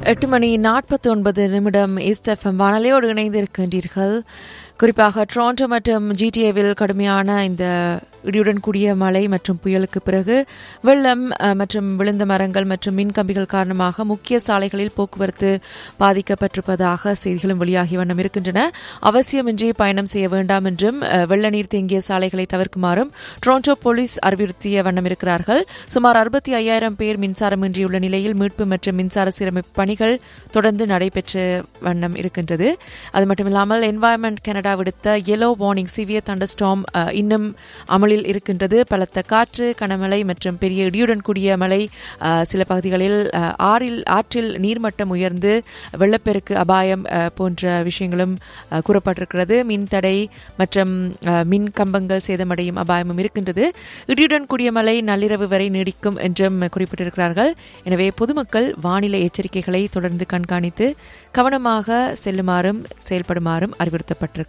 எட்டு மணி நாற்பத்தி ஒன்பது நிமிடம் ஈஸ்ட் எஃப்எம் வானொலியோடு இணைந்திருக்கின்றீர்கள் குறிப்பாக டொரண்டோ மற்றும் ஜிடிஏவில் கடுமையான இந்த இடியுடன் கூடிய மழை மற்றும் புயலுக்கு பிறகு வெள்ளம் அஹ், மற்றும் விழுந்த மரங்கள் மற்றும் மின் கம்பிகள் காரணமாக முக்கிய சாலைகளில் போக்குவரத்து பாதிக்கப்பட்டிருப்பதாக செய்திகளும் வெளியாகி வண்ணம் இருக்கின்றன அவசியமின்றி பயணம் செய்ய வேண்டாம் என்றும் அஹ், வெள்ள நீர் தேங்கிய சாலைகளை தவிர்க்குமாறும் டொரண்டோ போலீஸ் அறிவுறுத்திய வண்ணம் இருக்கிறார்கள் சுமார் அறுபத்தி ஐயாயிரம் பேர் மின்சாரமின்றியுள்ள நிலையில் மீட்பு மற்றும் மின்சார சீரமைப்பு பணிகள் தொடர்ந்து நடைபெற்ற வண்ணம் இருக்கின்றது அது மட்டுமில்லாமல் என்வாயன்மெண்ட் கனடா விடுத்த yellow வார்னிங் சிவியர் தண்டர்ஸ்டாம் இன்னும் அமலில் இருக்கின்றது பலத்த காற்று கனமழை மற்றும் பெரிய இடியுடன் கூடிய மழை அஹ், சில பகுதிகளில் அஹ், ஆறில் ஆற்றில் நீர்மட்டம் உயர்ந்து வெள்ளப்பெருக்கு அபாயம் அஹ், போன்ற விஷயங்களும் அஹ், கூறப்பட்டிருக்கிறது மின் தடை மற்றும் அஹ், மின் கம்பங்கள் சேதமடையும் அபாயமும் இருக்கின்றது இடியுடன் கூடிய மழை நள்ளிரவு வரை நீடிக்கும் என்றும் குறிப்பிட்டிருக்கிறார்கள் எனவே பொதுமக்கள் வானிலை எச்சரிக்கைகளை தொடர்ந்து கண்காணித்து கவனமாக செல்லுமாறும் செயல்படுமாறும் அறிவுறுத்தப்பட்டிருக்கிறார்கள்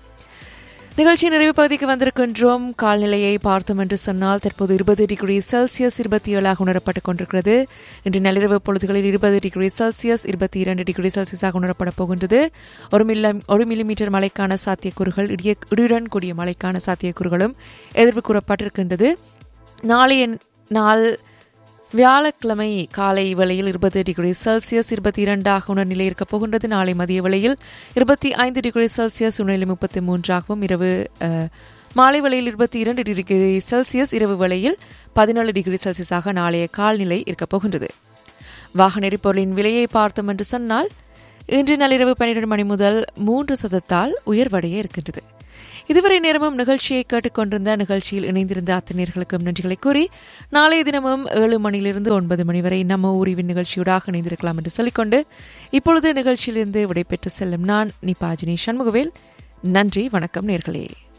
நிகழ்ச்சி நிறைவு பகுதிக்கு வந்திருக்கின்றோம் கால்நிலையை பார்த்தோம் என்று சொன்னால் தற்போது இருபது டிகிரி செல்சியஸ் இருபத்தி ஏழாக உணரப்பட்டுக் கொண்டிருக்கிறது இன்று நள்ளிரவு பொழுதுகளில் இருபது டிகிரி செல்சியஸ் இருபத்தி இரண்டு டிகிரி செல்சியஸாக உணரப்பட போகின்றது ஒரு மில்ல ஒரு மில்லிமீட்டர் மழைக்கான சாத்தியக்கூறுகள் இடிய இடியுடன் கூடிய மழைக்கான சாத்தியக்கூறுகளும் எதிர்வு கூறப்பட்டிருக்கின்றது நாளைய நாள் வியாழக்கிழமை காலை வேளையில் இருபது டிகிரி செல்சியஸ் இருபத்தி இரண்டாக உணர்நிலை இருக்கப் போகின்றது நாளை மதிய வேளையில் இருபத்தி ஐந்து டிகிரி செல்சியஸ் உணர்நிலை முப்பத்தி மூன்றாகவும் இரவு அஹ், மாலை வேளையில் இருபத்தி இரண்டு டிகிரி செல்சியஸ் இரவு வேளையில் பதினேழு டிகிரி செல்சியஸாக நாளைய கால்நிலை இருக்கப் போகின்றது வாகன எரிபொருளின் விலையை பார்த்தோம் என்று சொன்னால் இன்று நள்ளிரவு பன்னிரண்டு மணி முதல் மூன்று சதத்தால் உயர்வடைய இருக்கின்றது இதுவரை நேரமும் நிகழ்ச்சியை கேட்டுக்கொண்டிருந்த நிகழ்ச்சியில் இணைந்திருந்த அத்தனையர்களுக்கும் நன்றிகளை கூறி நாளைய தினமும் ஏழு மணியிலிருந்து ஒன்பது மணி வரை நம்ம ஊரிவின் நிகழ்ச்சியூடாக இணைந்திருக்கலாம் என்று சொல்லிக்கொண்டு இப்பொழுது நிகழ்ச்சியிலிருந்து விடைபெற்று செல்லும் நான் நிபாஜினி சண்முகவேல் நன்றி வணக்கம் நேர்களே